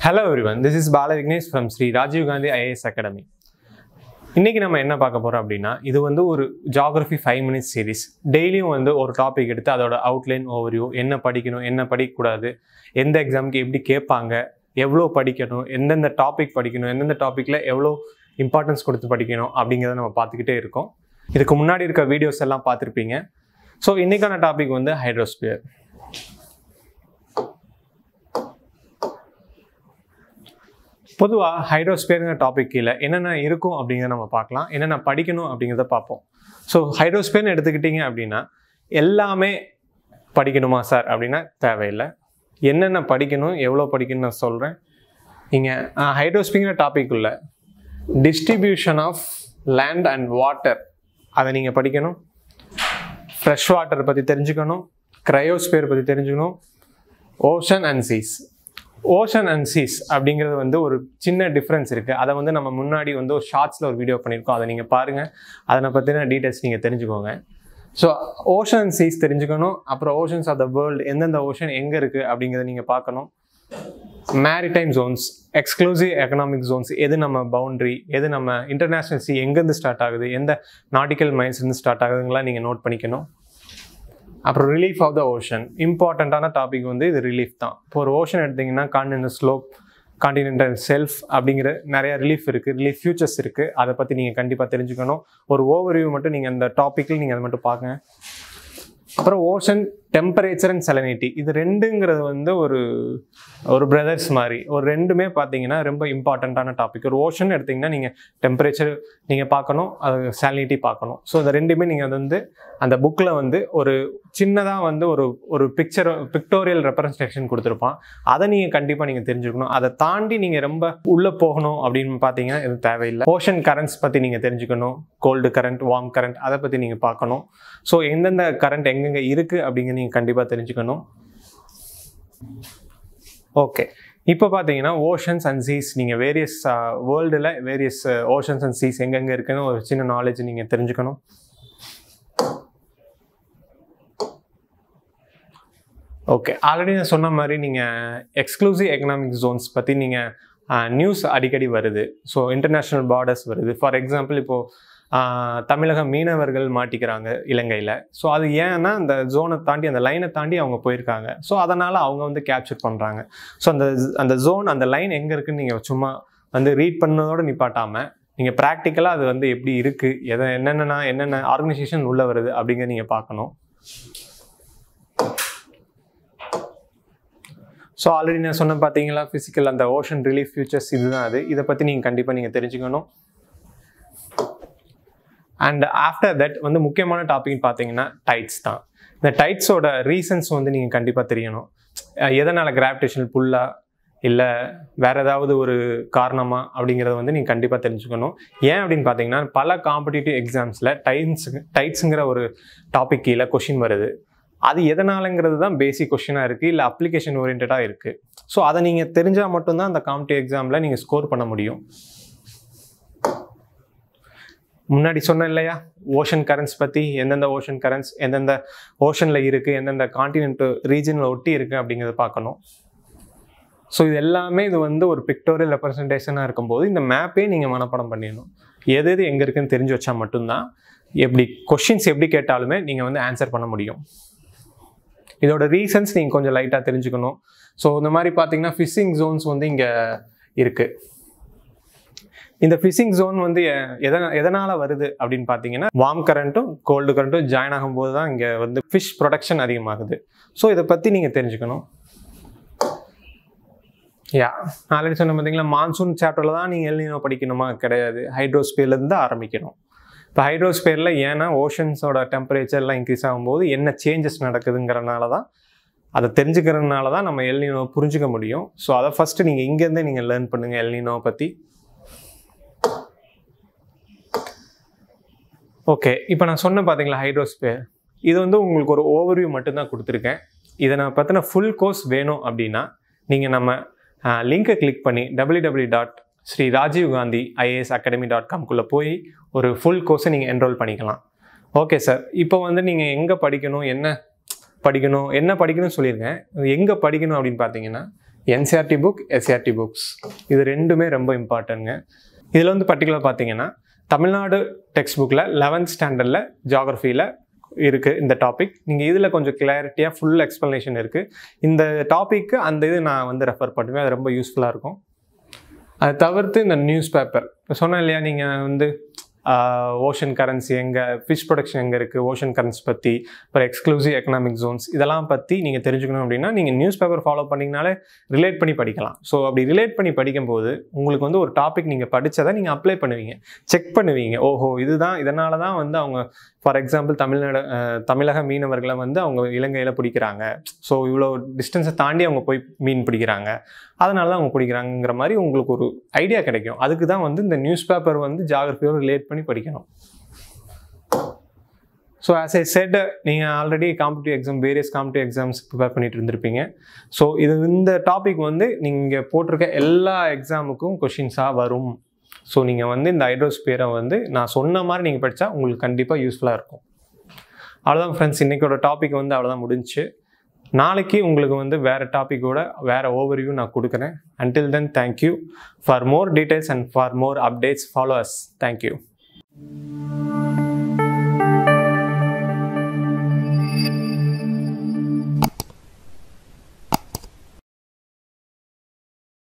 hello everyone this is Bala Vignesh from Shri Rajiv Gandhi IAS academy இன்னைக்கு நம்ம என்ன பார்க்க போறோம் அப்படின்னா இது வந்து ஒரு ஜாகிரஃபி ஃபைவ் மினிட்ஸ் சீரிஸ் டெய்லியும் வந்து ஒரு டாபிக் எடுத்து அதோட அவுட்லைன் ஓவர்வியூ என்ன படிக்கணும் என்ன படிக்கக்கூடாது எந்த எக்ஸாமுக்கு எப்படி கேட்பாங்க எவ்வளோ படிக்கணும் எந்தெந்த டாபிக் படிக்கணும் எந்தெந்த டாப்பிக்கில் எவ்வளோ இம்பார்ட்டன்ஸ் கொடுத்து படிக்கணும் அப்படிங்கிறத நம்ம பார்த்துக்கிட்டே இருக்கோம் இதுக்கு முன்னாடி இருக்க வீடியோஸ் எல்லாம் பார்த்துருப்பீங்க ஸோ இன்னைக்கான டாபிக் வந்து ஹைட்ரோஸ்பியர் பொதுவாக ஹைட்ரோஸ்பியருங்கிற டாபிக் கீழே என்னென்ன இருக்கும் அப்படிங்கிறத நம்ம பார்க்கலாம் என்னென்ன படிக்கணும் அப்படிங்கிறத பார்ப்போம் ஸோ ஹைட்ரோஸ்பியர்னு எடுத்துக்கிட்டிங்க அப்படின்னா எல்லாமே படிக்கணுமா சார் அப்படின்னா தேவையில்லை என்னென்ன படிக்கணும் எவ்வளோ படிக்கணும்னு நான் சொல்கிறேன் இங்கே ஹைட்ரோஸ்பியங்கிற டாபிக் உள்ள distribution of land and water அதை நீங்கள் படிக்கணும் ஃப்ரெஷ் வாட்டர் பற்றி தெரிஞ்சுக்கணும் க்ரையோஸ்பியர் பற்றி தெரிஞ்சுக்கணும் ocean and seas ocean and seas அப்படிங்கிறது வந்து ஒரு சின்ன டிஃப்ரென்ஸ் இருக்குது அதை வந்து நம்ம முன்னாடி வந்து ஒரு ஷார்ட்ஸில் ஒரு வீடியோ பண்ணியிருக்கோம் அதை நீங்கள் பாருங்கள் அதனை பற்றின டீட்டெயில்ஸ் நீங்கள் தெரிஞ்சுக்கோங்க ஸோ ஓஷன் அண்ட் சீஸ் தெரிஞ்சுக்கணும் அப்புறம் ஓஷன்ஸ் ஆஃப் த வேர்ல்டு எந்தெந்த ஓஷன் எங்கே இருக்குது அப்படிங்கிறத நீங்கள் பார்க்கணும் maritime zones exclusive economic zones எது நம்ம பவுண்ட்ரி எது நம்ம இன்டர்நேஷ்னல் சி எங்கேருந்து ஸ்டார்ட் ஆகுது எந்த நாட்டிக்கல் மைன்ஸ்லேருந்து ஸ்டார்ட் ஆகுதுங்களாம் நீங்கள் நோட் பண்ணிக்கணும் அப்புறம் ரிலீஃப் ஆஃப் த ஓஷன் இம்பார்ட்டண்ட்டான டாபிக் வந்து இது ரிலீஃப் தான் இப்போ ஒரு ஓஷன் எடுத்திங்கன்னா கான்டினென்டல் ஸ்லோப் கான்டினென்டல் செல்ஃப் அப்படிங்கிற நிறைய ரிலீஃப் இருக்குது ரிலீஃப் ஃபியூச்சர்ஸ் இருக்குது அதை பற்றி நீங்கள் கண்டிப்பாக தெரிஞ்சுக்கணும் ஒரு ஓவர்வியூ மட்டும் நீங்கள் அந்த டாப்பிக்கில் நீங்கள் அதை மட்டும் பாருங்க அப்புறம் ஓஷன் டெம்பரேச்சர் அண்ட் செலனிட்டி இது ரெண்டுங்கிறது வந்து ஒரு ஒரு பிரதர்ஸ் மாதிரி ஒரு ரெண்டுமே பார்த்தீங்கன்னா ரொம்ப இம்பார்ட்டண்ட்டான டாபிக் ஒரு ஓஷன் எடுத்திங்கன்னா நீங்கள் டெம்பரேச்சர் நீங்கள் பார்க்கணும் அது சாலினிட்டி பார்க்கணும் ஸோ இந்த ரெண்டுமே நீங்கள் வந்து அந்த புக்கில் வந்து ஒரு சின்னதாக வந்து ஒரு ஒரு பிக்சர் பிக்டோரியல் ரெப்ரஸன்டேஷன் கொடுத்துருப்பான் அதை நீங்கள் கண்டிப்பாக நீங்கள் தெரிஞ்சுக்கணும் அதை தாண்டி நீங்கள் ரொம்ப உள்ளே போகணும் அப்படின்னு பார்த்தீங்கன்னா இது தேவையில்லை ஓஷன் கரண்ட்ஸ் பற்றி நீங்கள் தெரிஞ்சுக்கணும் கோல்டு கரண்ட் வார்ம் கரண்ட் அதை பற்றி நீங்கள் பார்க்கணும் ஸோ எந்தெந்த கரண்ட் எங்கெங்கே இருக்குது அப்படிங்க நீங்கள் கண்டிப்பாக தெரிஞ்சுக்கணும் ஓகே இப்போ பார்த்தீங்கன்னா ஓஷன்ஸ் அண்ட் சீஸ் நீங்கள் வேரியஸ் வேர்ல்டில் வேரியஸ் ஓஷன்ஸ் அண்ட் சீஸ் எங்கெங்கே இருக்குன்னு ஒரு சின்ன நாலேஜ் நீங்கள் தெரிஞ்சுக்கணும் ஓகே ஆல்ரெடி நான் சொன்ன மாதிரி நீங்கள் எக்ஸ்க்ளூசிவ் எக்கனாமிக் ஜோன்ஸ் பற்றி நீங்கள் நியூஸ் அடிக்கடி வருது ஸோ இன்டர்நேஷ்னல் பார்டர்ஸ் வருது ஃபார் எக்ஸாம்பிள் இப்போது தமிழக மீனவர்கள் மாட்டிக்கிறாங்க இலங்கையில் ஸோ அது ஏன்னா அந்த ஜோனை தாண்டி அந்த லைனை தாண்டி அவங்க போயிருக்காங்க ஸோ அதனால் அவங்க வந்து கேப்சர் பண்ணுறாங்க ஸோ அந்த அந்த ஜோன் அந்த லைன் எங்கே இருக்குன்னு நீங்கள் சும்மா வந்து ரீட் பண்ணதோடு நிப்பாட்டாமல் நீங்கள் ப்ராக்டிக்கலாக அது வந்து எப்படி இருக்குது எதை என்னென்னா என்னென்ன ஆர்கனைசேஷன் உள்ளே வருது அப்படிங்கிறத நீங்கள் பார்க்கணும் ஸோ ஆல்ரெடி நான் சொன்ன பார்த்தீங்களா ஃபிசிக்கல் அந்த ஓஷன் ரிலீஃப் ஃபியூச்சர்ஸ் இதுதான் அது இதை பற்றி நீங்கள் கண்டிப்பாக நீங்கள் தெரிஞ்சுக்கணும் அண்ட் ஆஃப்டர் தட் வந்து முக்கியமான டாபிக் பார்த்தீங்கன்னா டைட்ஸ் தான் இந்த டைட்ஸோட ரீசன்ஸ் வந்து நீங்கள் கண்டிப்பாக தெரியணும் எதனால் கிராவிடேஷனல் புல்லாக இல்லை வேறு ஏதாவது ஒரு காரணமா அப்படிங்கிறத வந்து நீங்கள் கண்டிப்பாக தெரிஞ்சுக்கணும் ஏன் அப்படின்னு பார்த்தீங்கன்னா பல காம்படிட்டிவ் எக்ஸாம்ஸில் டைட்ஸ் டைட்ஸுங்கிற ஒரு டாபிக் கீழே கொஷின் வருது அது எதனாலங்கிறது தான் பேசிக் கொஷினாக இருக்குது இல்லை அப்ளிகேஷன் ஓரியன்டாக இருக்குது ஸோ அதை நீங்கள் தெரிஞ்சால் மட்டும்தான் அந்த காம்படிவ் எக்ஸாமில் நீங்கள் ஸ்கோர் பண்ண முடியும் முன்னாடி சொன்னேன் இல்லையா ஓஷன் கரண்ட்ஸ் பற்றி எந்தெந்த ஓஷன் கரண்ட்ஸ் எந்தெந்த ஓஷனில் இருக்குது எந்தெந்த காண்டினென்ட் ரீஜனில் ஒட்டி இருக்குது அப்படிங்கிறத பார்க்கணும் ஸோ இது எல்லாமே இது வந்து ஒரு பிக்டோரியல் ரெப்ரசன்டேஷனாக இருக்கும்போது இந்த மேப்பே நீங்கள் மனப்படம் பண்ணிடணும் எது எது எங்கே இருக்குன்னு தெரிஞ்சு வச்சா மட்டும்தான் எப்படி கொஷின்ஸ் எப்படி கேட்டாலுமே நீங்கள் வந்து ஆன்சர் பண்ண முடியும் இதோட ரீசன்ஸ் நீங்கள் கொஞ்சம் லைட்டாக தெரிஞ்சுக்கணும் ஸோ இந்த மாதிரி பார்த்தீங்கன்னா ஃபிஷிங் ஜோன்ஸ் வந்து இங்கே இருக்குது இந்த ஃபிஷிங் ஜோன் வந்து எதனா எதனால் வருது அப்படின்னு பார்த்தீங்கன்னா வார்ம் கரண்ட்டும் கோல்டு கரண்ட்டும் ஜாயின் ஆகும்போது தான் இங்கே வந்து ஃபிஷ் ப்ரொடக்ஷன் அதிகமாகுது ஸோ இதை பற்றி நீங்கள் தெரிஞ்சுக்கணும் யா ஆல்ரெடி சொன்ன பார்த்தீங்களா மான்சூன் சாப்டரில் தான் நீங்கள் எல்னினோ படிக்கணுமா கிடையாது ஹைட்ரோஸ்பியர்லேருந்து தான் ஆரம்பிக்கணும் இப்போ ஹைட்ரோஸ்பியரில் ஏன்னா ஓஷன்ஸோட டெம்பரேச்சர்லாம் இன்க்ரீஸ் ஆகும்போது என்ன சேஞ்சஸ் நடக்குதுங்கிறனால தான் அதை தெரிஞ்சுக்கிறதுனால தான் நம்ம எல்னினோ புரிஞ்சுக்க முடியும் ஸோ அதை ஃபஸ்ட்டு நீங்கள் இங்கேருந்தே நீங்கள் லேர்ன் பண்ணுங்கள் எல்னினோ பற்றி ஓகே இப்போ நான் சொன்ன பார்த்தீங்களா ஹைட்ரோஸ்பியர் இது வந்து உங்களுக்கு ஒரு ஓவர்வியூ மட்டும்தான் கொடுத்துருக்கேன் இதை நான் பற்றின ஃபுல் கோர்ஸ் வேணும் அப்படின்னா நீங்கள் நம்ம லிங்கை கிளிக் பண்ணி W W dot Shri Rajiv Gandhi IAS academy dot காம்குள்ளே போய் ஒரு ஃபுல் கோர்ஸை நீங்கள் என்ரோல் பண்ணிக்கலாம் ஓகே சார் இப்போ வந்து நீங்கள் எங்கே படிக்கணும் என்ன படிக்கணும் என்ன படிக்கணும்னு சொல்லியிருக்கேன் எங்கே படிக்கணும் அப்படின்னு பார்த்தீங்கன்னா என்சிஆர்டி புக் எஸ்சிஆர்டி புக்ஸ் இது ரெண்டுமே ரொம்ப இம்பார்ட்டன்ங்க இதில் வந்து பர்டிகுலர் பார்த்தீங்கன்னா தமிழ்நாடு டெக்ஸ்ட் புக்கில் லெவன்த் ஸ்டாண்டர்டில் ஜாகிரஃபியில் இருக்குது இந்த டாபிக் நீங்கள் இதில் கொஞ்சம் கிளாரிட்டியாக ஃபுல் எக்ஸ்ப்ளனேஷன் இருக்குது இந்த டாப்பிக்கு அந்த இது நான் வந்து ரெஃபர் பண்ணுவேன் அது ரொம்ப யூஸ்ஃபுல்லாக இருக்கும் அதை தவிர்த்து இந்த நியூஸ் பேப்பர் இப்போ சொன்னேன் இல்லையா நீங்கள் வந்து ஓஷன் கரன்சி எங்கே ஃபிஷ் ப்ரொடக்ஷன் எங்கே இருக்குது ஓஷன் கரன்சி பற்றி அப்புறம் எக்ஸ்க்ளூசிவ் எக்கனாமிக் ஜோன்ஸ் இதெல்லாம் பற்றி நீங்கள் தெரிஞ்சுக்கணும் அப்படின்னா நீங்கள் நியூஸ் பேப்பர் ஃபாலோ பண்ணிங்கனாலே ரிலேட் பண்ணி படிக்கலாம் ஸோ அப்படி ரிலேட் பண்ணி படிக்கும்போது உங்களுக்கு வந்து ஒரு டாபிக் நீங்கள் படித்ததை நீங்கள் அப்ளை பண்ணுவீங்க செக் பண்ணுவீங்க ஓஹோ இதுதான் இதனால தான் வந்து அவங்க ஃபார் எக்ஸாம்பிள் தமிழ்நாடு அஹ், தமிழக மீனவர்களை வந்து அவங்க இலங்கையில் பிடிக்கிறாங்க ஸோ இவ்வளோ டிஸ்டன்ஸை தாண்டி அவங்க போய் மீன் பிடிக்கிறாங்க அதனால தான் அவங்க பிடிக்கிறாங்கிற மாதிரி உங்களுக்கு ஒரு ஐடியா கிடைக்கும் அதுக்கு தான் வந்து இந்த நியூஸ் பேப்பர் வந்து ஜாகிரபியோடு ரிலேட் பண்ணி படிக்கணும் ஸோ ஆஸ் ஐ செட் நீங்கள் already competitive exam various competitive exams prepare பண்ணிட்டு இருந்திருப்பீங்க ஸோ இது இந்த டாபிக் வந்து நீங்கள் போட்டிருக்க எல்லா எக்ஸாமுக்கும் கொஷின்ஸாக வரும் ஸோ நீங்கள் வந்து இந்த ஹைட்ரோஸ்பியரை வந்து நான் சொன்ன மாதிரி நீங்கள் படித்தா உங்களுக்கு கண்டிப்பாக யூஸ்ஃபுல்லாக இருக்கும் அவ்வளோதான் ஃப்ரெண்ட்ஸ் இன்றைக்கோட டாபிக் வந்து அவ்வளோதான் முடிஞ்சுச்சு நாளைக்கு உங்களுக்கு வந்து வேறு டாப்பிக்கோட வேறு ஓவர்வியூ நான் கொடுக்குறேன் until then thank you for more details and for more updates follow us thank you